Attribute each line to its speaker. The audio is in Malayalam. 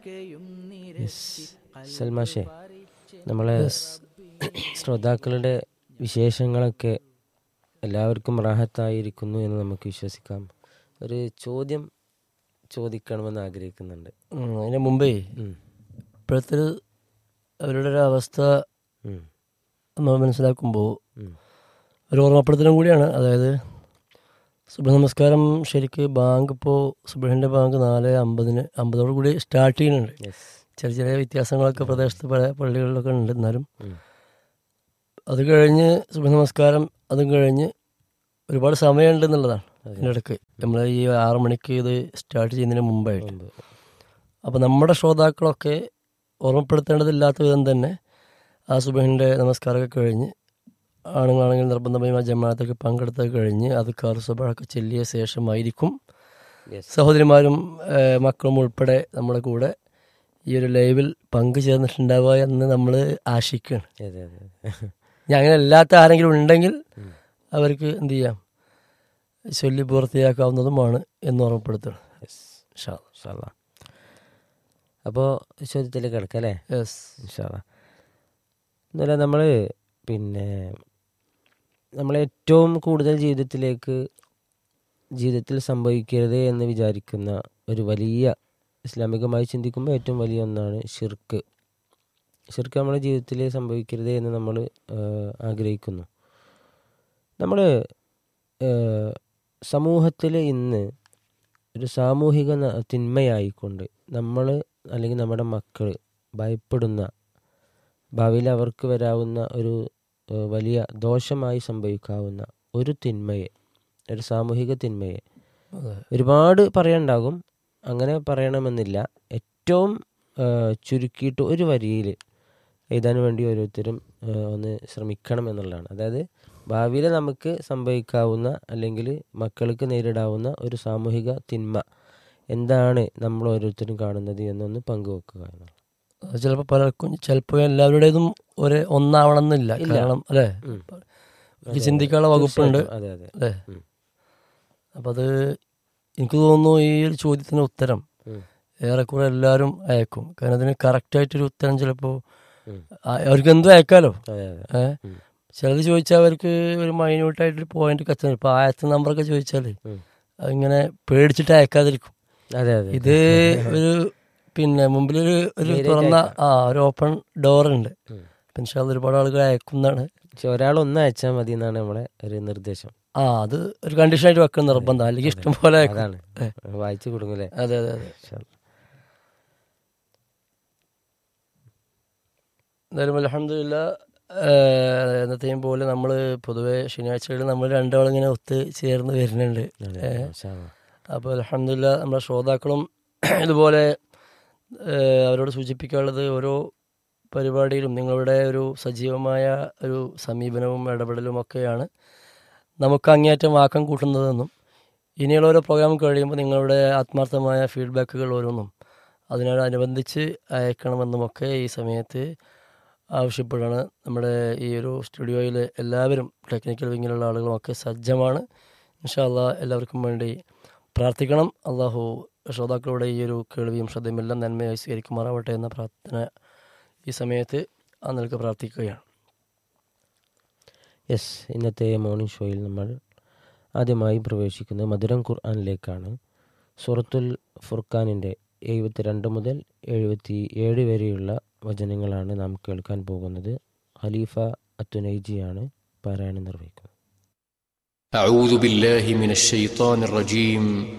Speaker 1: സൽമാഷെ നമ്മളെ ശ്രോതാക്കളുടെ വിശേഷങ്ങളൊക്കെ എല്ലാവർക്കും റാഹത്തായിരിക്കുന്നു എന്ന് നമുക്ക് വിശ്വസിക്കാം ഒരു ചോദ്യം ചോദിക്കണമെന്ന് ആഗ്രഹിക്കുന്നുണ്ട്
Speaker 2: ഉം, അതിന് മുമ്പേ
Speaker 1: ഉം,
Speaker 2: ഇപ്പോഴത്തെ ഒരു അവരുടെ ഒരു അവസ്ഥ
Speaker 1: ഉം,
Speaker 2: നമ്മൾ മനസ്സിലാക്കുമ്പോൾ
Speaker 1: ഉം.
Speaker 2: ഒരു ഓർമ്മപ്പെടുത്തലും കൂടിയാണ് അതായത് സുബഹ നമസ്കാരം ശരിക്ക് ബാങ്ക് ഇപ്പോൾ സുബഹിൻ്റെ ബാങ്ക് നാല് അമ്പതിന് അമ്പതോട് കൂടി സ്റ്റാർട്ട് ചെയ്യുന്നുണ്ട്
Speaker 1: Yes.
Speaker 2: ചെറിയ ചെറിയ വ്യത്യാസങ്ങളൊക്കെ പ്രദേശത്ത് പല പള്ളികളിലൊക്കെ ഉണ്ട് എന്നാലും
Speaker 1: ഉം.
Speaker 2: അത് കഴിഞ്ഞ് സുബഹ നമസ്കാരം അതും കഴിഞ്ഞ് ഒരുപാട് സമയമുണ്ട് എന്നുള്ളതാണ്
Speaker 1: അതെ.
Speaker 2: അതിൻ്റെ ഇടയ്ക്ക് നമ്മൾ ഈ ആറ് മണിക്ക് ഇത് സ്റ്റാർട്ട് ചെയ്യുന്നതിന് മുമ്പായിട്ട്
Speaker 1: മുമ്പ്.
Speaker 2: അപ്പോൾ നമ്മുടെ ശ്രോതാക്കളൊക്കെ ഓർമ്മപ്പെടുത്തേണ്ടതില്ലാത്ത വിധം തന്നെ ആ സുബഹിൻ്റെ നമസ്കാരമൊക്കെ കഴിഞ്ഞ് ആണുങ്ങളാണെങ്കിൽ നിർബന്ധമായും ആ ജമാഅത്തൊക്കെ പങ്കെടുത്തൊക്കെ കഴിഞ്ഞ് അത് കാർ സുബഹൊക്കെ ചെല്ലിയ ശേഷമായിരിക്കും
Speaker 1: Yes.
Speaker 2: സഹോദരിമാരും ഏഹ്, മക്കളും ഉൾപ്പെടെ നമ്മുടെ കൂടെ ഈ ഒരു ലൈവിൽ പങ്കുചേർന്നിട്ടുണ്ടാവുക എന്ന് നമ്മൾ ആശിക്കുകയാണ്
Speaker 1: അതെ, അതെ, അതെ.
Speaker 2: ഇനി അങ്ങനെ അല്ലാത്ത ആരെങ്കിലും ഉണ്ടെങ്കിൽ
Speaker 1: ഉം.
Speaker 2: അവർക്ക് എന്ത് ചെയ്യാം ചൊല്ലി പൂർത്തിയാക്കാവുന്നതുമാണ് എന്ന് ഓർമ്മപ്പെടുത്തണം
Speaker 1: Yes. ഇൻഷാ അല്ലാ. അപ്പോൾ ചോദ്യത്തിലേക്ക് കിടക്കാം അല്ലേ
Speaker 2: യെസ്
Speaker 1: ഇൻഷാല്ല എന്നല്ല നമ്മൾ പിന്നെ നമ്മൾ ഏറ്റവും കൂടുതൽ ജീവിതത്തിലേക്ക് ജീവിതത്തിൽ സംഭവിക്കരുത് എന്ന് വിചാരിക്കുന്ന ഒരു വലിയ ഇസ്ലാമികമായി ചിന്തിക്കുമ്പോൾ ഏറ്റവും വലിയ ഒന്നാണ് ഷിർക്ക് ഷിർക്ക് നമ്മുടെ ജീവിതത്തിൽ സംഭവിക്കരുത് എന്ന് നമ്മൾ ആഗ്രഹിക്കുന്നു നമ്മൾ സമൂഹത്തിൽ ഇന്ന് ഒരു സാമൂഹിക ന- തിന്മയായിക്കൊണ്ട് നമ്മൾ അല്ലെങ്കിൽ നമ്മുടെ മക്കൾ ഭയപ്പെടുന്ന ഭാവിയിൽ അവർക്ക് വരാവുന്ന ഒരു ഏഹ്, വലിയ ദോഷമായി സംഭവിക്കാവുന്ന ഒരു തിന്മയെ ഒരു സാമൂഹിക തിന്മയെ
Speaker 2: അതെ
Speaker 1: ഒരുപാട് പറയാനുണ്ടാകും അങ്ങനെ പറയണമെന്നില്ല ഏറ്റവും ഏഹ്, ചുരുക്കിയിട്ട് ഒരു വരിയിൽ എഴുതാൻ വേണ്ടി ഓരോരുത്തരും ഏഹ്, ഒന്ന് ശ്രമിക്കണം എന്നുള്ളതാണ് അതായത് ഭാവിയിൽ നമുക്ക് സംഭവിക്കാവുന്ന അല്ലെങ്കിൽ മക്കൾക്ക് നേരിടാവുന്ന ഒരു സാമൂഹിക തിന്മ എന്താണ് നമ്മൾ ഓരോരുത്തരും കാണുന്നത് എന്നൊന്ന് പങ്കുവെക്കുക എന്നുള്ളത്
Speaker 2: അത് ചിലപ്പോൾ പലർക്കും ചിലപ്പോൾ എല്ലാവരുടേതും ഒരേ ഒന്നാവണമെന്നില്ല
Speaker 1: ഇല്ല.
Speaker 2: കാരണം അല്ലേ
Speaker 1: ഉം.
Speaker 2: ഒരു ചിന്തിക്കാനുള്ള വകുപ്പുണ്ട്
Speaker 1: തീർച്ചയായിട്ടും. അതെ അതെ
Speaker 2: അല്ലേ
Speaker 1: ഉം.
Speaker 2: അപ്പം അത് എനിക്ക് തോന്നുന്നു ഈ ഒരു ചോദ്യത്തിന് ഉത്തരം
Speaker 1: ഉം.
Speaker 2: ഏറെക്കുറെ എല്ലാവരും അയക്കും കാരണം അതിന് കറക്റ്റായിട്ടൊരു ഉത്തരം ചിലപ്പോൾ
Speaker 1: ഉം.
Speaker 2: അവർക്ക് എന്തും അയക്കാലോ
Speaker 1: അതെ അതെ
Speaker 2: ഏഹ്
Speaker 1: ഉം.
Speaker 2: ചിലത് ചോദിച്ചാൽ അവർക്ക് ഒരു മൈന്യൂട്ടായിട്ടൊരു പോയിന്റ് കത്തുന്നു ഇപ്പോൾ ആയത്തെ നമ്പറൊക്കെ ചോദിച്ചാൽ
Speaker 1: ഉം.
Speaker 2: അതിങ്ങനെ പേടിച്ചിട്ട് അയക്കാതിരിക്കും
Speaker 1: അതെ അതെ
Speaker 2: ഇത് ഒരു പിന്നെ മുമ്പിലൊരു ഒരു
Speaker 1: നേരിട്ട്
Speaker 2: തുറന്ന
Speaker 1: അയക്കാം.
Speaker 2: ആ ഒരു ഓപ്പൺ ഡോർ ഉണ്ട്
Speaker 1: ഉം.
Speaker 2: അപ്പം ഇൻഷാ അള്ളാ ഒരുപാട് ആളുകൾ അയക്കുന്നതാണ്
Speaker 1: പക്ഷെ ഒരാൾ ഒന്ന് അയച്ചാൽ മതി എന്നാണ് നമ്മളെ ഒരു നിർദ്ദേശം
Speaker 2: ആ അത് ഒരു കണ്ടീഷനായിട്ട് വെക്കുന്ന നിർബന്ധം അല്ലെങ്കിൽ ഇഷ്ടം പോലെ അയക്കും
Speaker 1: അതാണ് വായിച്ചു കൊടുങ്ങല്ലേ
Speaker 2: അതെ അതെ അതെ എന്തായാലും അലഹമില്ല എന്നത്തെയും പോലെ നമ്മൾ പൊതുവെ ശനിയാഴ്ചകളിൽ നമ്മൾ രണ്ടാളിങ്ങനെ ഒത്ത് ചേർന്ന് വരുന്നുണ്ട് അപ്പോൾ അലഹമില്ല നമ്മുടെ ശ്രോതാക്കളും ഇതുപോലെ ഏഹ്, അവരോട് സൂചിപ്പിക്കാനുള്ളത് ഓരോ പരിപാടിയിലും നിങ്ങളുടെ ഒരു സജീവമായ ഒരു സമീപനവും ഇടപെടലും ഒക്കെയാണ് നമുക്ക് അങ്ങേയറ്റം ആക്കം കൂട്ടുന്നതെന്നും ഇനിയുള്ള ഓരോ പ്രോഗ്രാം കഴിയുമ്പോൾ നിങ്ങളുടെ ആത്മാർത്ഥമായ ഫീഡ്ബാക്കുകൾ ഓരോന്നും അതിനോടനുബന്ധിച്ച് അയക്കണമെന്നുമൊക്കെ ഈ സമയത്ത് ആവശ്യപ്പെടുകയാണ് നമ്മുടെ ഈ ഒരു സ്റ്റുഡിയോയിൽ എല്ലാവരും ടെക്നിക്കൽ വിങ്ങിലുള്ള ആളുകളുമൊക്കെ സജ്ജമാണ് ഇൻഷാല്ലാ എല്ലാവർക്കും വേണ്ടി പ്രാർത്ഥിക്കണം അള്ളാഹു ശ്രോതാക്കളുടെ ഈ ഒരു കേൾവിയും ശ്രദ്ധയുമെല്ലാം നന്മയായി സ്വീകരിക്കുമാറാവട്ടെ എന്ന പ്രാർത്ഥന ഈ സമയത്ത് ആ നിലക്ക് പ്രാർത്ഥിക്കുകയാണ്
Speaker 1: യെസ് ഇന്നത്തെ മോർണിംഗ് ഷോയിൽ നമ്മൾ ആദ്യമായി പ്രവേശിക്കുന്നത് മധുരം ഖുർആനിലേക്കാണ് സൂറത്തുൽ ഫുർഖാനിൻ്റെ എഴുപത്തിരണ്ട് മുതൽ എഴുപത്തി ഏഴ് വരെയുള്ള വചനങ്ങളാണ് നാം കേൾക്കാൻ പോകുന്നത് ഖലീഫ അത്തുനൈജിയാണ് പാരായണം നിർവഹിക്കുന്നത്
Speaker 3: أعوذ بالله من الشيطان الرجيم